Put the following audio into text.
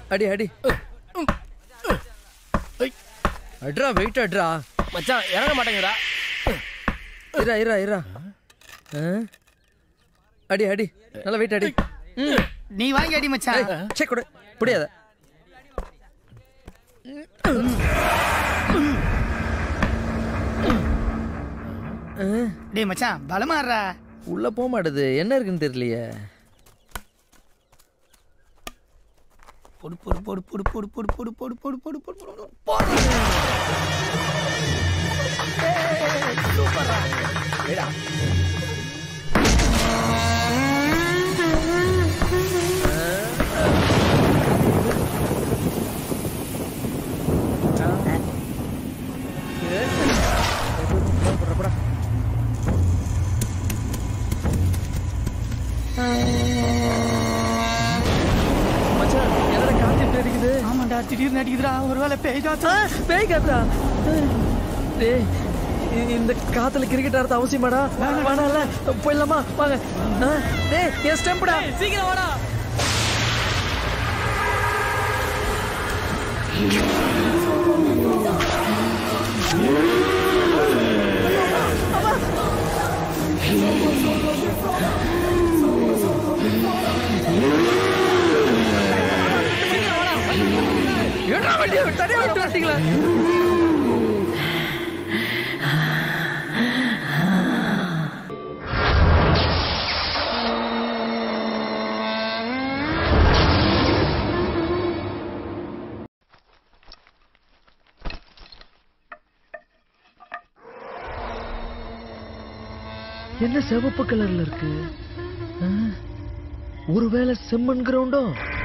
அடி அடி அட்ரா வெயிட் அட்ரா மச்சான் இறங்க மாட்டேங்கிறா இரா இரா இரா ஆ? அடி அடி நல்லா வெயிட் அடி ம். நீ வாங்கி அடி மச்சான் ஏய், சே கொடு புடியாத டேய் மச்சான் பலமாடுறா உள்ள போக மாட்டுது என்ன இருக்குன்னு தெரியலையே போடு போடு போடு போடு போடு போடு போடு போடு போடு போடு போடு போடு போடு மச்சான் என்னடா காத்து இப்படி அடிக்குது ஆமாண்டா திடீர்னு அடிக்குதுடா ஒருவேளை பேய் காத்தா பேய் காத்துடா டேய் இ- இந்த காத்துல கிரிக்கெட் ஆடுறது அவசியமாடா வேணாம்ல போயிடலாமா வாங்க ஆ, டேய் என் ஸ்டெம்ப்டா சீக்கிரம் வாடா ஏடா வண்டியை தனியா விட்டு வரட்டீங்களா என்ன சிவப்பு கலர்ல இருக்கு ஆ? ஒருவேளை செம்மண் கிரவுண்டோ